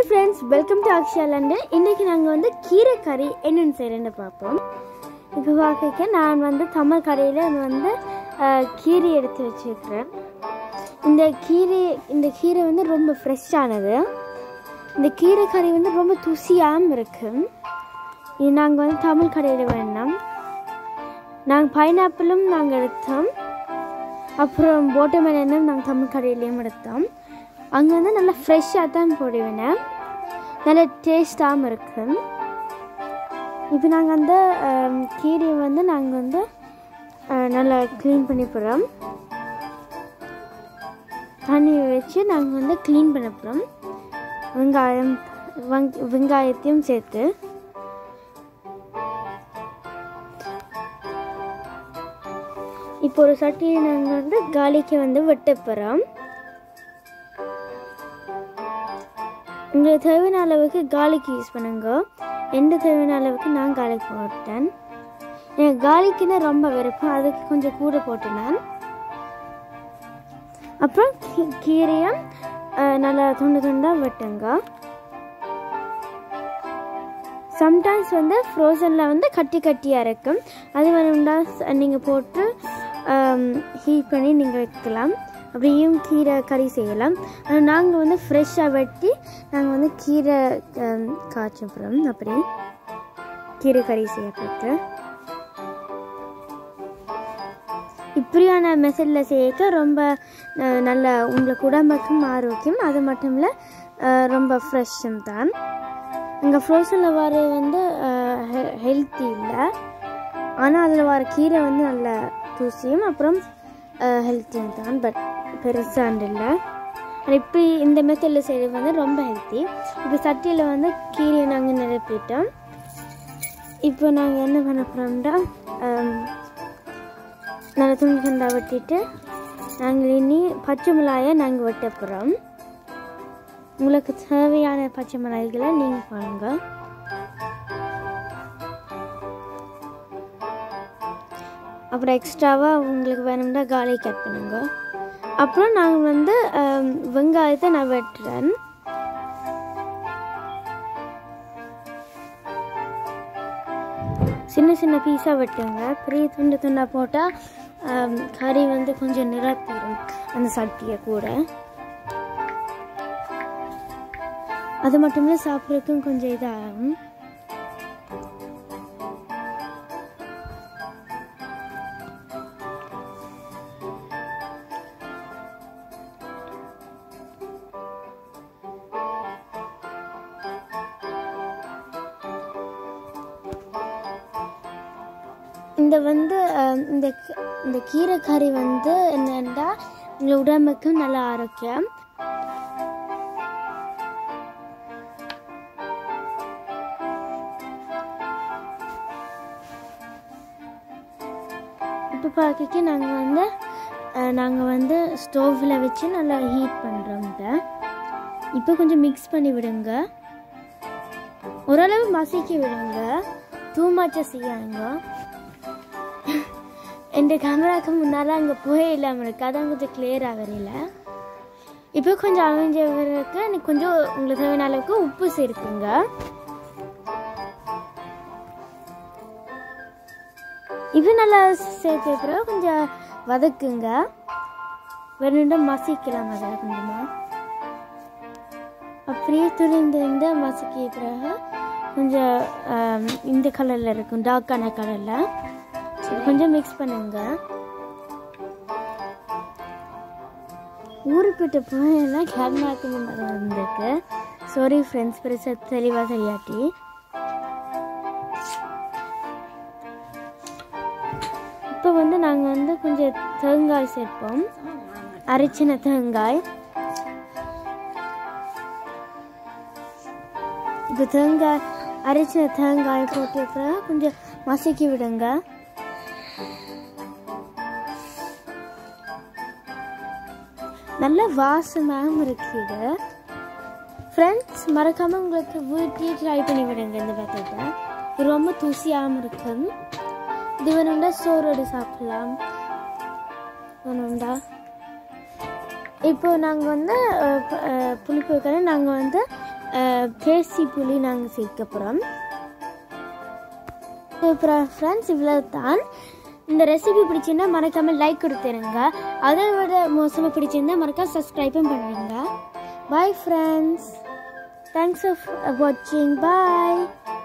friends welcome to Akshaya London இன்றைக்கி நாங்கள் வந்து கீரை கறி என்னென்னு செய்கிறேன்னு பார்ப்போம் இப்போ பார்க்க நான் வந்து தமிழ் கடையில் வந்து அஹ், கீரை எடுத்து வச்சுருக்கிறேன் இந்த கீரை இந்த கீரை வந்து ரொம்ப ஃப்ரெஷ்ஷானது இந்த கீரை கறி வந்து ரொம்ப துசியாகவும் இருக்கும் இது நாங்கள் வந்து தமிழ் கடையில் வேணாம் நாங்கள் பைனாப்பிளும் நாங்கள் எடுத்தோம் அப்புறம் வாட்டர்மெலனும் நாங்கள் தமிழ் கடையிலையும் எடுத்தோம் அங்கே வந்து நல்லா ஃப்ரெஷ்ஷாக தான் போடுவேன் நல்ல டேஸ்டாகவும் இருக்கும் இப்போ நாங்கள் அந்த ஆம், கீரையை வந்து நாங்கள் வந்து ஆ, நல்லா க்ளீன் பண்ணி போகிறோம் தண்ணி வச்சு நாங்கள் வந்து க்ளீன் பண்ண போகிறோம் வெங்காயம் வங் வெங்காயத்தையும் சேர்த்து இப்போ ஒரு சட்டியை நாங்கள் வந்து காலிக்கு வந்து வெட்ட போகிறோம் உங்களுக்கு தேவையான அளவுக்கு காலிக்கு யூஸ் பண்ணுங்க எந்த தேவையான அளவுக்கு நான் காலிக்கு போட்டேன் எனக்கு காலிக்குன்னு ரொம்ப விருப்பம் அதுக்கு கொஞ்சம் கூட போட்டேன் நான் அப்புறம் கீ- கீரையும் அஹ், நல்லா துண்டு துண்டாக வெட்டுங்க சம்டைம்ஸ் வந்து ஃப்ரோசனில் வந்து கட்டி கட்டியாக இருக்கும் அது வேணும்னா நீங்கள் போட்டு ஹீட் பண்ணி நீங்கள் வைக்கலாம் அப்படியும் கீரை கறி செய்யலாம் ஆனால் நாங்கள் வந்து ஃப்ரெஷ்ஷாக வெட்டி நாங்கள் வந்து கீரை ஆம், காய்ச்ச போகிறோம் அப்படி கீரை கறி செய்யப்பட்டு இப்படியான மெத்தடில் செய்ய ரொம்ப அஹ், நல்ல உங்களுக்கு உடம்புக்கும் ஆரோக்கியம் அது மட்டும் இல்லை அஹ், ரொம்ப ஃப்ரெஷ்ஷும் தான் இங்கே ஃப்ரோசனில் வர வந்து ஹெல்த்தி இல்லை ஆனால் அதில் வர கீரை வந்து நல்ல தூசியும் அப்புறம் ஹெல்த்தியும் தான் பட் பெருசாண்டு இல்லை ஆனால் இப்போ இந்த மெத்தடில் செய்கிறது வந்து ரொம்ப ஹெல்த்தி இப்போ சட்டியில் வந்து கீரையை நாங்கள் நிரப்பிட்டோம் இப்போ நாங்கள் என்ன பண்ண போகிறோம்னா நல்லா துண்டு துண்டாக வெட்டிட்டு நாங்கள் இனி பச்சை மிளகாயை நாங்கள் வெட்ட போகிறோம் உங்களுக்கு தேவையான பச்சை மிளகாய்களை நீங்கள் பாருங்க அப்புறம் எக்ஸ்ட்ராவாக உங்களுக்கு வேணும்னா காலி கட் பண்ணுங்க அப்புறம் நாங்கள் வந்து ஆம், வெங்காயத்தை நான் வெட்டுறேன் சின்ன சின்ன பீஸாக வெட்டுங்க பெரிய துண்டு துண்டாக போட்டால் கறி வந்து கொஞ்சம் நிரப்பிடும் அந்த சட்டியை கூட அது மட்டும் இல்லை சாப்பிட்றதுக்கும் கொஞ்சம் இதாகும் இந்த வந்து அஹ், இந்த க- இந்த கீரை கறி வந்து என்னென்னா உங்கள் உடம்புக்கும் நல்ல ஆரோக்கியம் இப்போ பார்க்க நாங்கள் வந்து நாங்கள் வந்து ஸ்டோவில் வச்சு நல்லா ஹீட் பண்ணுறோம் இதை இப்போ கொஞ்சம் மிக்ஸ் பண்ணி விடுங்க ஓரளவு மசிக்கி விடுங்க டூ மச்சா செய்யாங்க என் கேமராக்கு முன்னால் அங்கே புகை இல்லாமல் இருக்கு அதான் கொஞ்சம் கிளியராக வரையில இப்போ கொஞ்சம் அமைஞ்ச பிறகு எனக்கு கொஞ்சம் உங்களுக்கு தேவையான அளவுக்கு உப்பு சேர்த்துங்க இது நல்லா சேர்த்த பிறகு கொஞ்சம் வதக்குங்க வேணுண்டா மசிக்கலாம் அதை கொஞ்சமா அப்படியே துணிந்து இந்த மசிக்கிய பிறகு கொஞ்சம் ஆம், இந்த கலரில் இருக்கும் டார்க்கான கலரில் கொஞ்சம் மிக்ஸ் பண்ணுங்க ஊருக்கிட்ட போயெல்லாம் கேட்மாக்கு முன்னாடி வந்திருக்கு சாரி ஃப்ரெண்ட்ஸ் பெருசாக தெளிவாக தெரியாட்டி இப்போ வந்து நாங்கள் வந்து கொஞ்சம் தேங்காய் சேர்ப்போம் அரைச்சின தேங்காய் இப்போ தேங்காய் அரைச்சின தேங்காய் போட்டு அப்புறம் கொஞ்சம் மசிக்கி விடுங்க நல்ல வாசமாகவும் இருக்குது ஃப்ரெண்ட்ஸ் மறக்காமல் உங்களுக்கு வீட்லேயே ட்ரை பண்ணி விடுங்க இந்த மெத்தட்டை இது ரொம்ப தூசியாகவும் இருக்கும் இது வேணும்டா சோறோடு சாப்பிடலாம் வேணும்டா இப்போ நாங்கள் வந்து அஹ், ப- அஹ், புளிப்பு கரை நாங்கள் வந்து தேசி புளி நாங்கள் சேர்க்க போகிறோம் அப்புறம் ஃப்ரெண்ட்ஸ் இவ்வளோ தான் இந்த ரெசிபி பிடிச்சிருந்தா மறக்காமல் லைக் கொடுத்துருங்க அதை விட மோசமாக பிடிச்சிருந்தா மறக்காம சப்ஸ்கிரைபும் பண்ணுறீங்க பாய் ஃப்ரெண்ட்ஸ் தேங்க்ஸ் ஃபார் வாட்சிங் பாய்